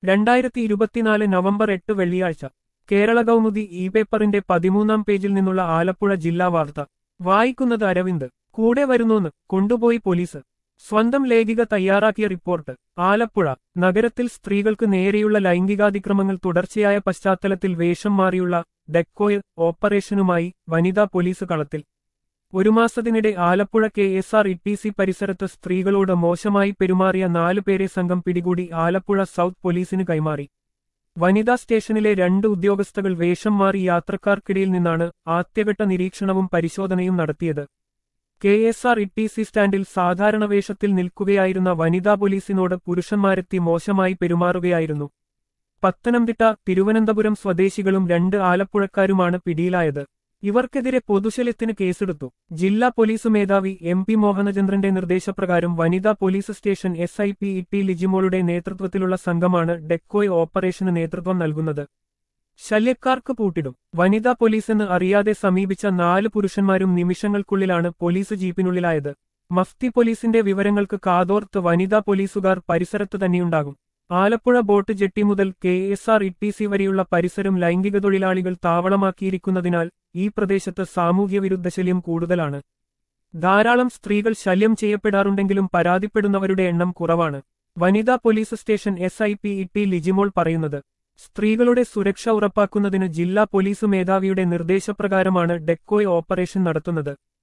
രണ്ടായിരത്തി ഇരുപത്തിനാല് നവംബർ എട്ട് വെള്ളിയാഴ്ച കേരള കൗമുദി ഇ പേപ്പറിന്റെ പതിമൂന്നാം പേജിൽ നിന്നുള്ള ആലപ്പുഴ ജില്ലാ വാർത്ത വായിക്കുന്നത് അരവിന്ദ് കൂടെ വരുന്നൂന്ന് കൊണ്ടുപോയി പോലീസ് സ്വന്തം ലേഖിക തയ്യാറാക്കിയ റിപ്പോർട്ട് ആലപ്പുഴ നഗരത്തിൽ സ്ത്രീകൾക്ക് നേരെയുള്ള ലൈംഗികാതിക്രമങ്ങൾ തുടർച്ചയായ പശ്ചാത്തലത്തിൽ വേഷം മാറിയുള്ള ഡെക്കോയ് ഓപ്പറേഷനുമായി വനിതാ പോലീസ് കളത്തിൽ ഒരു മാസത്തിനിടെ Alappuzha K S R E T C പരിസരത്ത് സ്ത്രീകളോട് മോശമായി പെരുമാറിയ നാലുപേരെ സംഘം പിടികൂടി ആലപ്പുഴ സൗത്ത് പോലീസിന് കൈമാറി വനിതാ സ്റ്റേഷനിലെ രണ്ട് ഉദ്യോഗസ്ഥകൾ വേഷം മാറി യാത്രക്കാർക്കിടയിൽ നിന്നാണ് ആദ്യഘട്ട നിരീക്ഷണവും പരിശോധനയും നടത്തിയത് K S R E T C സ്റ്റാൻഡിൽ സാധാരണ വേഷത്തിൽ നിൽക്കുകയായിരുന്ന വനിതാ പോലീസിനോട് പുരുഷന്മാരെത്തി മോശമായി പെരുമാറുകയായിരുന്നു പത്തനംതിട്ട തിരുവനന്തപുരം സ്വദേശികളും രണ്ട് ആലപ്പുഴക്കാരുമാണ് പിടിയിലായത് ഇവർക്കെതിരെ പൊതുശല്യത്തിന് കേസെടുത്തു ജില്ലാ പോലീസ് മേധാവി എം പി മോഹനചന്ദ്രന്റെ നിർദ്ദേശപ്രകാരം വനിതാ police station S I P E T ലിജിമോളുടെ നേതൃത്വത്തിലുള്ള സംഘമാണ് ഡെക്കോയ് ഓപ്പറേഷന് നേതൃത്വം നൽകുന്നത് ശല്യക്കാർക്ക് പൂട്ടിടും വനിതാ പോലീസെന്ന് അറിയാതെ സമീപിച്ച നാല് പുരുഷന്മാരും നിമിഷങ്ങൾക്കുള്ളിലാണ് പോലീസ് ജീപ്പിനുള്ളിലായത് മഫ്തി പോലീസിന്റെ വിവരങ്ങൾക്ക് കാതോർത്ത് വനിതാ പോലീസുകാർ പരിസരത്ത് തന്നെയുണ്ടാകും ആലപ്പുഴ ബോട്ട് ജെട്ടി മുതൽ K S R E T C വരെയുള്ള പരിസരം ലൈംഗിക തൊഴിലാളികൾ താവളമാക്കിയിരിക്കുന്നതിനാൽ ഈ പ്രദേശത്ത് സാമൂഹ്യവിരുദ്ധ ശല്യം കൂടുതലാണ് ധാരാളം സ്ത്രീകൾ ശല്യം ചെയ്യപ്പെടാറുണ്ടെങ്കിലും പരാതിപ്പെടുന്നവരുടെ എണ്ണം കുറവാണ് വനിതാ police station S I P E T Lijimol പറയുന്നത് സ്ത്രീകളുടെ സുരക്ഷ ഉറപ്പാക്കുന്നതിന് ജില്ലാ പോലീസ് മേധാവിയുടെ നിർദ്ദേശപ്രകാരമാണ് ഡെക്കോയ് ഓപ്പറേഷൻ നടത്തുന്നത്